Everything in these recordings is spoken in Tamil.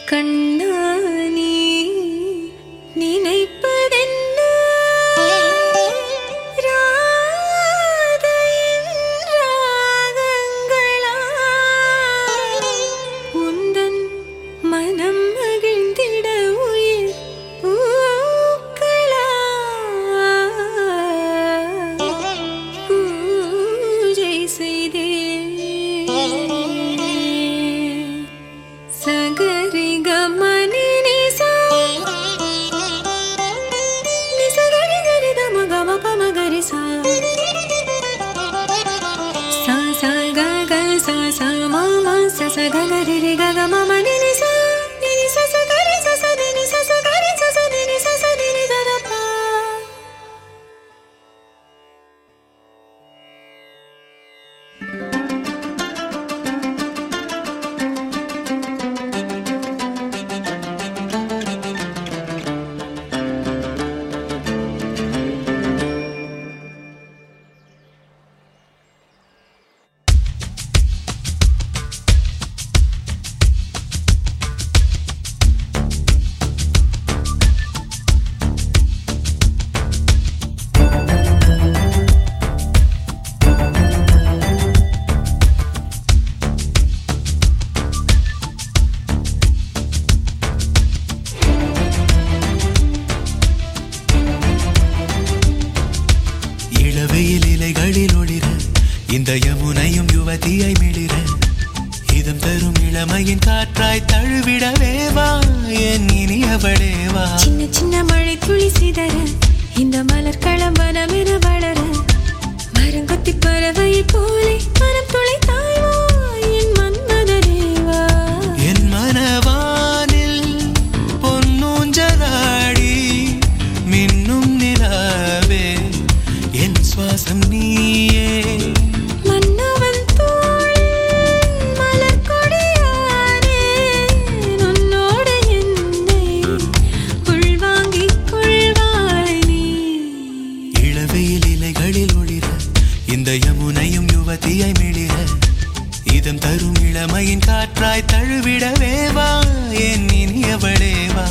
கண்ணானி நினைப்பதென்ன ராதையின் ராகங்களா உந்தன் மனம் மகிழ்ந்திட உயிர் பூக்களா பூஜை செய்தே சகரி கமனி நிசா நிசகரி கரி தம கம பம கரி சா சா சா க க சா சா ம ம ச ச க க ரி ரி க க ம ம நி நி சா நி நி ச ச க ரி ச ச ரி நி ச ச க ரி ச ச நி நி ச ச ரி ரி க ர பா இளவெயில் இலைகளில் ஒளிர இந்த யமுனையும் யுவதியை மிளிர இதம் தரும் இளமையின் காற்றாய் தழுவிடவே வா என் இனியவளே வா சின்ன சின்ன மழை துளி சிதற இந்த மலர் களம்பனம் என வளர மரங்கொத்தி பறவை போலே மனம் துளை தாய்வா என் மன்மதனேவா என் மனவானில் பொன்னூஞ்சலாடி மின்னும் நிலாவே என் சுவாசம் நீயே மன்னவன் தோளில் மலர் கொடியானே உன்னோடு என்னை உள்வாங்கிக் கொள்வாய் நீ இளவெயில் இலைகளில் ஒளிர இந்த யமுனையும் யுவதியை மிளிர இதம் தரும் இளமையின் காற்றாய் தழுவிடவே வா என் இனியவளே வா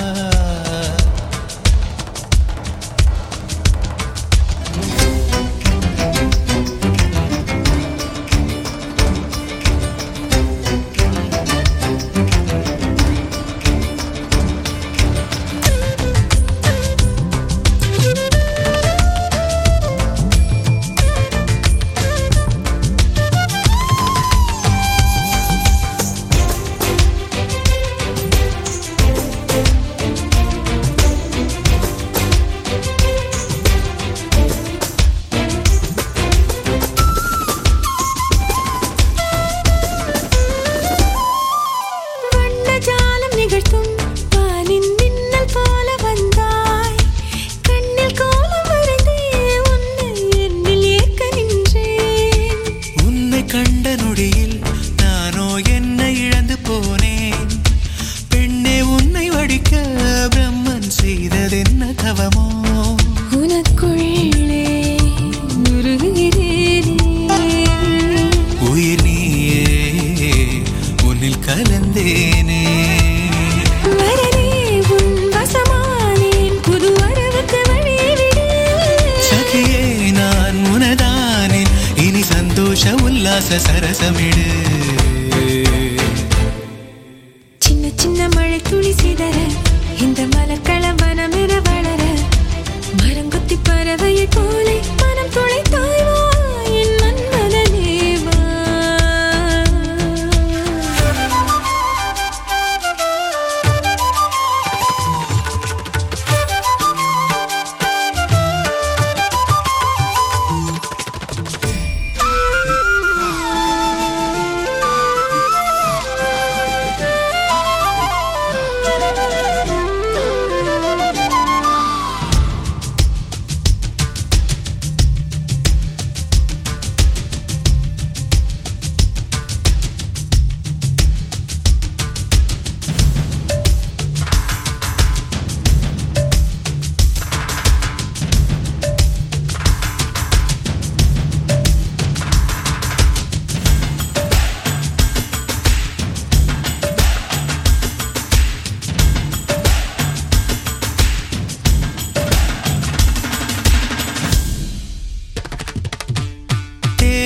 வண்ணஜாலம் நிகழ்த்தும் வானின் மின்னல் போல வந்தாய் கண்ணில் கோலம் வரைந்தே உன்னை என்னில் ஏற்க நின்றேன் உன்னை கண்ட நொடியில் நானோ என்னை இழந்து போனேன் பெண்ணே உன்னை வடிக்க பிரம்மன் செய்ததென்ன தவமோ உனக்குள்ளே உருகுகிறேனே உயிர் நீயே உன்னில் கலந்தேனே வரனே உன் வசமானேன் புது வரவுக்கு வழியை விடு சகியே நான் உனதானேன் இனி சந்தோஷ உல்லாச சரசமிடு சின்ன சின்ன மழை துளி சிதற இந்த மலர் களம்பனம் என வளர மரங்கொத்தி பறவையை போலே மனம் துளை தாய்வா என் மன்மதனேவா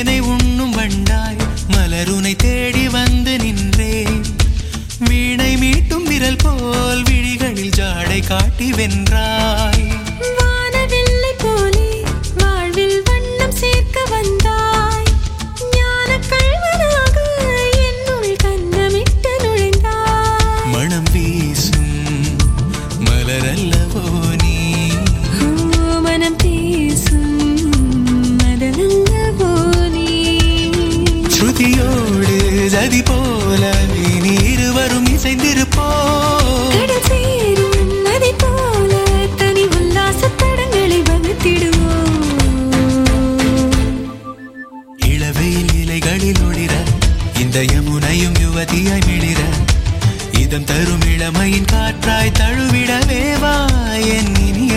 தேனை உண்ணும் வண்டாய் மலருனை தேடி வந்து நின்றேன் வீணை மீட்டும் விரல் போல் விழிகளில் ஜாடை காட்டி வென்றாய் வானவில்லை போலே வாழ்வில் வண்ணம் சேர்க்க வந்தாய் ஞானக் கள்வனாக என்னுள் கன்னமிட்டு நுழைந்தாய் மனம் வீசும் மலரல்லவோ நீ ஓ, மனம் பேசும் மதனல்லவோ நீ ஸ்ருதியோடு ஜதி போல இனி இருவரும் இசைந்திருப்போ கடல் சேரும் நதி போல தனி உல்லாசப் படங்களை வகுத்திடுவோம் இளவெயில் இலைகளில் ஒளிர இந்த யமுனையும் யுவதியாய் மிளிர இதம் தரும் இளமையின் காற்றாய் தழுவிடவே வா என் இனிய